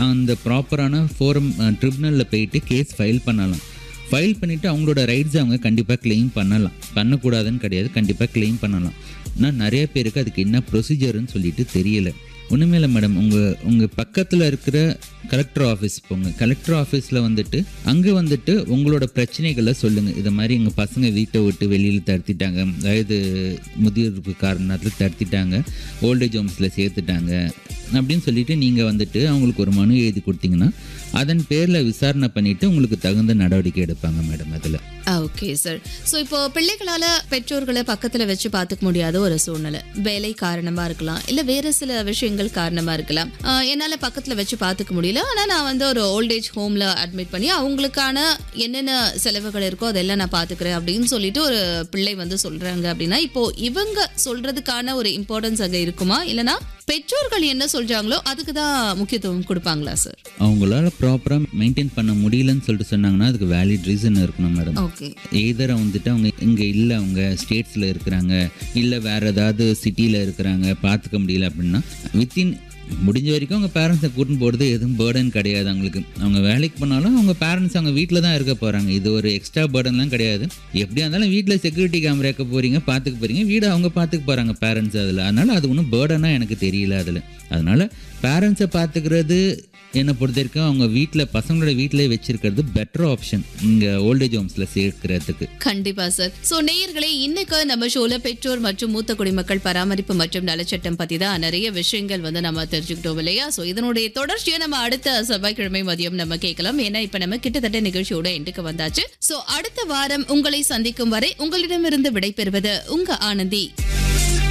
அந்த ப்ராப்பரான ஃபோரம் ட்ரிபுனலில் போயிட்டு கேஸ் ஃபைல் பண்ணலாம் ஃபைல் பண்ணிவிட்டு அவங்களோட ரைட்ஸை அவங்க கண்டிப்பாக claim பண்ணலாம் பண்ணக்கூடாதுன்னு கிடையாது கண்டிப்பாக claim பண்ணலாம் ஆனால் நிறைய பேருக்கு அதுக்கு என்ன ப்ரொசீஜர்னு சொல்லிட்டு தெரியல ஒன்றுமே இல்லை மேடம் உங்கள் உங்கள் பக்கத்தில் இருக்கிற கலெக்டர் ஆஃபீஸ் போங்க கலெக்டர் ஆஃபீஸில் வந்துட்டு அங்கே வந்துட்டு உங்களோட பிரச்சனைகளை சொல்லுங்கள் இது மாதிரி எங்கள் பசங்க வீட்டை விட்டு வெளியில் தடுத்திட்டாங்க வயது முதியோர்வு காரணத்தில் தடுத்திட்டாங்க ஓல்டேஜ் ஹோம்ஸில் சேர்த்துட்டாங்க அப்படின்னு சொல்லிட்டு நீங்கள் வந்துட்டு அவங்களுக்கு ஒரு மனு எழுதி கொடுத்தீங்கன்னா அதன் பேரில் விசாரணை பண்ணிவிட்டு உங்களுக்கு தகுந்த நடவடிக்கை எடுப்பாங்க மேடம் அதில் ஓகே சார் ஸோ இப்போ பிள்ளைகளால பெற்றோர்களை பக்கத்துல வச்சு பார்த்துக்க முடியாத ஒரு சூழ்நிலை வேலை காரணமா இருக்கலாம் இல்ல வேற சில விஷயங்கள் காரணமா இருக்கலாம் ஆஹ் என்னால பக்கத்துல வச்சு பார்த்துக்க முடியல ஆனா நான் வந்து ஒரு ஓல்டேஜ் ஹோம்ல அட்மிட் பண்ணி அவங்களுக்கான என்னென்ன செலவுகள் இருக்கோ அதெல்லாம் நான் பாத்துக்கிறேன் அப்படின்னு சொல்லிட்டு ஒரு பிள்ளை வந்து சொல்றாங்க அப்படின்னா இப்போ இவங்க சொல்றதுக்கான ஒரு இம்பார்ட்டன்ஸ் அங்க இருக்குமா இல்லனா பெற்றோர்கள் என்ன சொல்றாங்களோ அதுக்கு தான் முக்கியத்துவம் கொடுப்பாங்களா சார் அவங்களால ப்ராப்பராக மெயின்டைன் பண்ண முடியலன்னு சொல்லிட்டு சொன்னாங்கன்னா அதுக்கு வேலிட் ரீசன் இருக்கணும் மேடம் ஓகே எய்தர் வந்துட்டு அவங்க இங்கே இல்லை அவங்க ஸ்டேட்ஸில் இருக்கிறாங்க இல்லை வேறு ஏதாவது சிட்டியில் இருக்கிறாங்க பார்த்துக்க முடியல அப்படின்னா வித்தின் முடிஞ்ச வரைக்கும் அவங்க பேரண்ட்ஸை கூட்டின்னு போகிறது எதுவும் பேர்டன் கிடையாது அவங்களுக்கு அவங்க வேலைக்கு போனாலும் அவங்க பேரண்ட்ஸ் அவங்க வீட்டில் தான் இருக்க போகிறாங்க இது ஒரு எக்ஸ்ட்ரா பேர்டன்லாம் கிடையாது எப்படியா இருந்தாலும் வீட்டில் செக்யூரிட்டி கேமரா வைக்க போகிறீங்க பார்த்துக்க போகிறீங்க வீடு அவங்க பார்த்துக்க போகிறாங்க பேரண்ட்ஸ் அதில் அதனால் அது ஒன்றும் பேர்டனாக எனக்கு தெரியல அதில் அதனால் பேரண்ட்ஸை பார்த்துக்கிறது என்னை பொறுத்த வரைக்கும் அவங்க வீட்டில் பசங்களோட வீட்டிலே வச்சிருக்கிறது பெட்டர் ஆப்ஷன் இங்கே ஓல்டேஜ் ஹோம்ஸில் சேர்க்கிறதுக்கு கண்டிப்பா சார் சோ நேயர்களே இன்னைக்கு நம்ம ஷோல பெற்றோர் மற்றும் மூத்த குடிமக்கள் பராமரிப்பு மற்றும் நலச்சட்டம் பத்தி தான் நிறைய விஷயங்கள் வந்து நம்ம தெரிஞ்சுக்கிட்டோம் இல்லையா சோ இதனுடைய தொடர்ச்சியை நம்ம அடுத்த செவ்வாய்க்கிழமை மதியம் நம்ம கேட்கலாம் ஏன்னா இப்ப நம்ம கிட்டத்தட்ட நிகழ்ச்சியோட எண்டுக்கு வந்தாச்சு சோ அடுத்த வாரம் உங்களை சந்திக்கும் வரை உங்களிடமிருந்து விடைபெறுவது உங்க ஆனந்தி